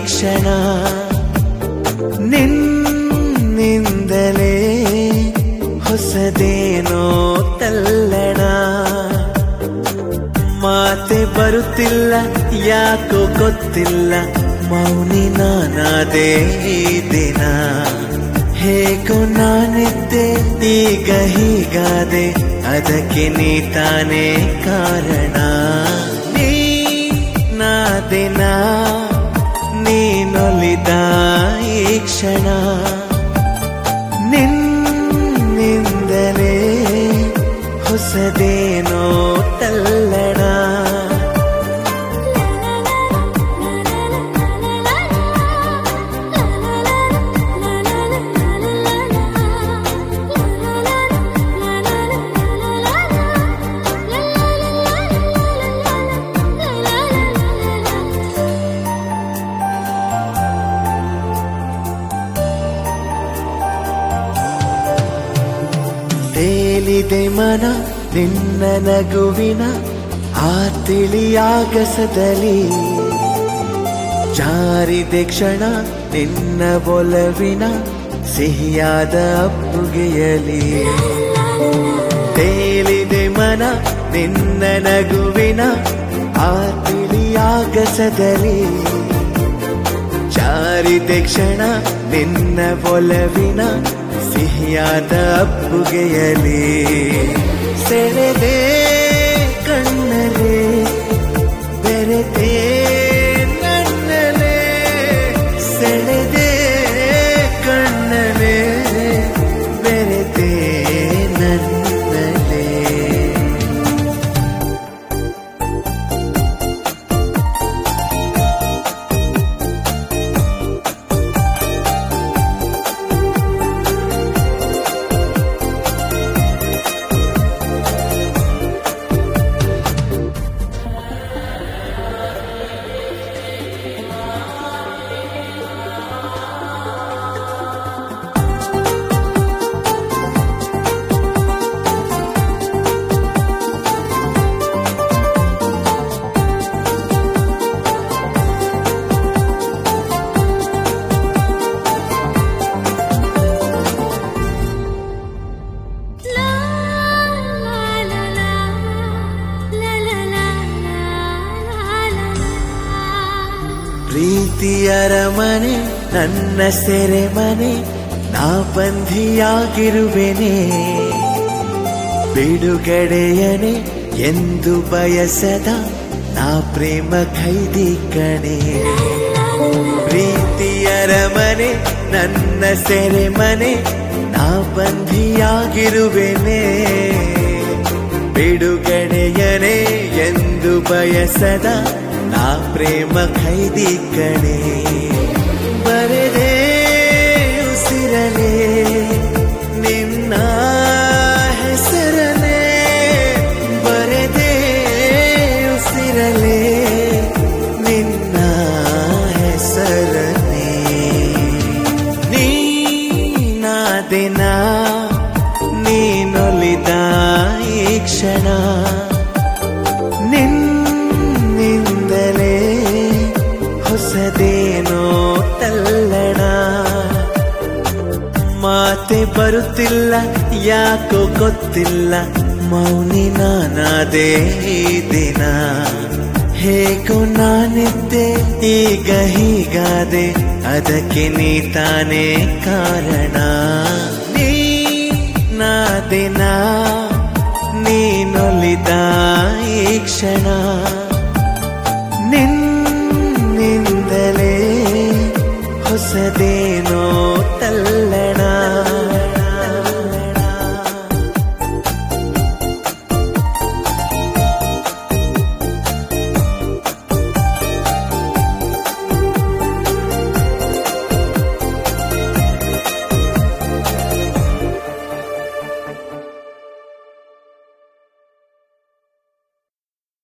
ಕ್ಷಣ ನಿನ್ನಿಂದಲೇ ಹೊಸದೇನೋ ತಲ್ಲಣ ಮಾತೆ ಬರುತ್ತಿಲ್ಲ ಯಾಕೋ ಗೊತ್ತಿಲ್ಲ ಮೌನಿ ನಾನಾದೇ ಈ ದಿನ ಹೇಗೋ ನಾನಿದ್ದೆ ಈಗ ಹೀಗಾದೆ ಅದಕ್ಕೆ ನೀ ತಾನೇ ಕಾರಣ ನೀ ನಾದಿನ ನೀನೊಲಿದ ಈ ಕ್ಷಣ ನಿನ್ನಿಂದಲೇ ಹೊಸದೇನೋ ತಲ್ಲಣ ತೇಲಿದೆ ಮನ ನಿನ್ನ ನಗುವಿನ ಆ ತಿಳಿಯಾಗಸದಲ್ಲಿ ಜಾರಿದೆ ಕ್ಷಣ ನಿನ್ನ ಒಲವಿನ ಸಿಹಿಯಾದ ಅಪ್ಪುಗೆಯಲಿ ತೇಲಿದೆ ಮನ ನಿನ್ನ ನಗುವಿನ ಆ ತಿಳಿಯಾಗಸದಲ್ಲಿ ಜಾರಿದೆ ಕ್ಷಣ ನಿನ್ನ ಒಲವಿನ ಸಿಹಿಯಾದ ಅಪ್ಪುಗೆಯಲಿ ಸೆಳೆದೆ ಕಣ್ಣಲೆ ಬೆರೆತೆ ನನ್ನಲೆ ಸೆಳೆದೆ ಕಣ್ಣಲೆ ಬೆರೆತೆ ನನ್ನಲೆ ಪ್ರೀತಿಯರ ಮನೆ ನನ್ನ ಸೆರೆ ಮನೆ ನಾ ಬಂಧಿಯಾಗಿರುವೆನೆ ಬಿಡುಗಡೆಯನೆ ಎಂದು ಬಯಸದ ನಾ ಪ್ರೇಮ ಖೈದಿ ಕಣೆ ಪ್ರೀತಿಯರ ಮನೆ ನನ್ನ ಸೆರೆ ಮನೆ ನಾ ಬಂಧಿಯಾಗಿರುವೆನೆ ಬಿಡುಗಡೆಯನೆ ಎಂದು ಬಯಸದ ನಾ ಪ್ರೇಮ ಖೈದಿ ಕಣೆ ಬರೆದೇ ಉಸಿರಲೆ ನಿನ್ನ ಹೆಸರನೆ ಬರೆದೇ ಉಸಿರಲೆ ನಿನ್ನ ಹೆಸರನೆ ನೀನಾದಿನ ನೀನೊಲಿದ ಈ ಕ್ಷಣ ನಿನ್ನಿಂದಲೇ ಹೊಸದೇನೋ ತಲ್ಲಣ ಮಾತೆ ಬರುತ್ತಿಲ್ಲ ಯಾಕೋ ಗೊತ್ತಿಲ್ಲ ಮೌನಿ ನಾನಾದೇ ಈ ದಿನ ಹೇಗೋ ನಾನಿದ್ದೆ ಈಗ ಹೀಗಾದೆ ಅದಕ್ಕೆ ನೀ ತಾನೇ ಕಾರಣ ನೀ ನಾದಿನ ನೀನೊಲಿದ ಈ ಕ್ಷಣ